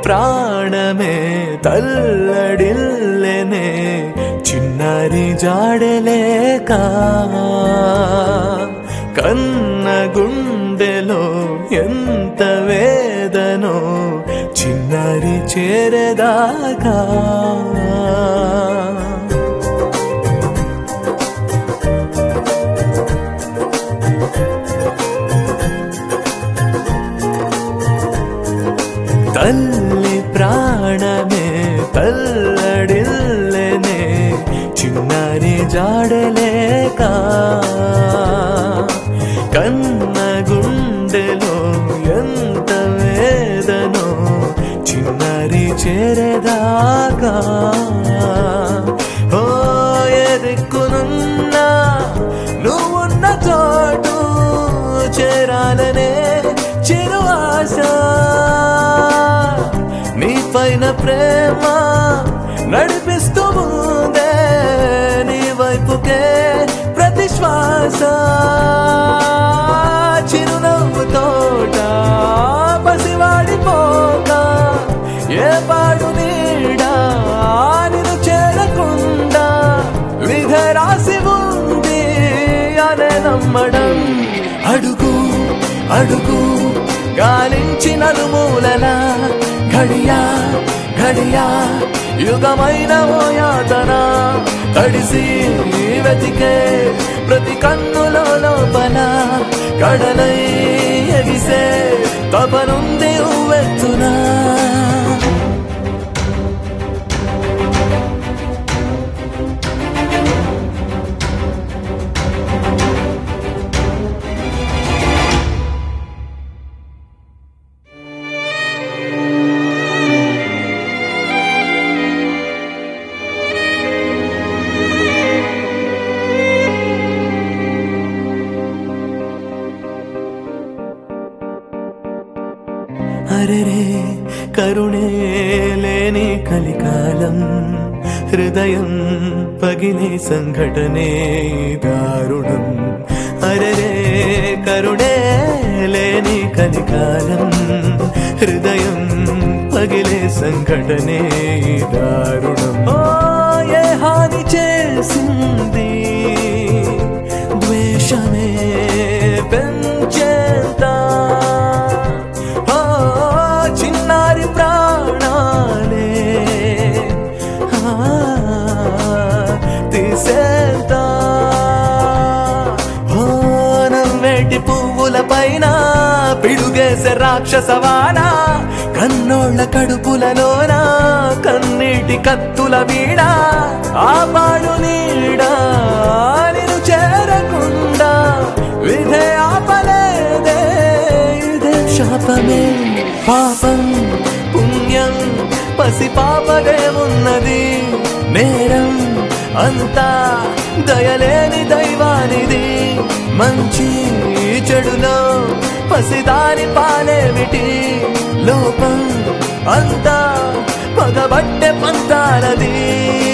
ప్రాణమే తల్లడిల్లెనే చిన్నారి జాడలేక కన్న గుండెలో ఎంత వేదనో చిన్నారి చేరదాకా తల్లి ప్రాణమే తల్లడిల్లెనే చిన్నారి జాడలేక కన్న గుండెలో ఎంత వేదనో చిన్నారి చేరదాకా ఓ ఎదిక్కునున్నా నువ్వున్న చోటు చేరాలనే చిరు ఆశ నీ పైన ప్రేమ నడిపిస్తూ ముందే నీ వైపుకే ప్రతి శ్వాస చిరునవ్వు తోట పసివాడిపోక ఏ పాడు నీడా నిన్ను చేరకుండా విధ రాసి ఉంది అనే నమ్మడం అడుగు అడుగు గాలించి నలుమూలల ఘడియా ఘడియా యుగమైన ఓ యాతన తడిసి వెతికే ప్రతి కన్నులో లోపల కడలై ఎగిసే తపనుంది ఉవ్వెత్తునా అరెరే కరుణే లేని కలికాలం హృదయం పగిలే సంఘటనే దారుణం అరెరే కరుణే లేని కలికాలం హృదయం పగిలే సంఘటనే దారుణం ఓ ఏ హాని చేసింది ద్వేషమే పెంచేంత ఓ చిన్నారి ప్రాణాలే ఆ, తీసేంత ఓ నవ్వేటి పువ్వుల పైన పిడుగేసే రాక్షసవాన కన్నోళ్ళ కడుపులలోన కన్నీటి కత్తుల వీణ ఆ పాడు నీడా నిన్ను చేరకుండా విధే ఆపలేదే ఇదే శాపమే పాపం పుణ్యం పసి పాపదే ఉన్నది నేరం అంతా దయలేని దైవానిది మంచి చెడులో పసిదాని పాలేమిటి లోపం అంతా పగబట్టే పంతాలది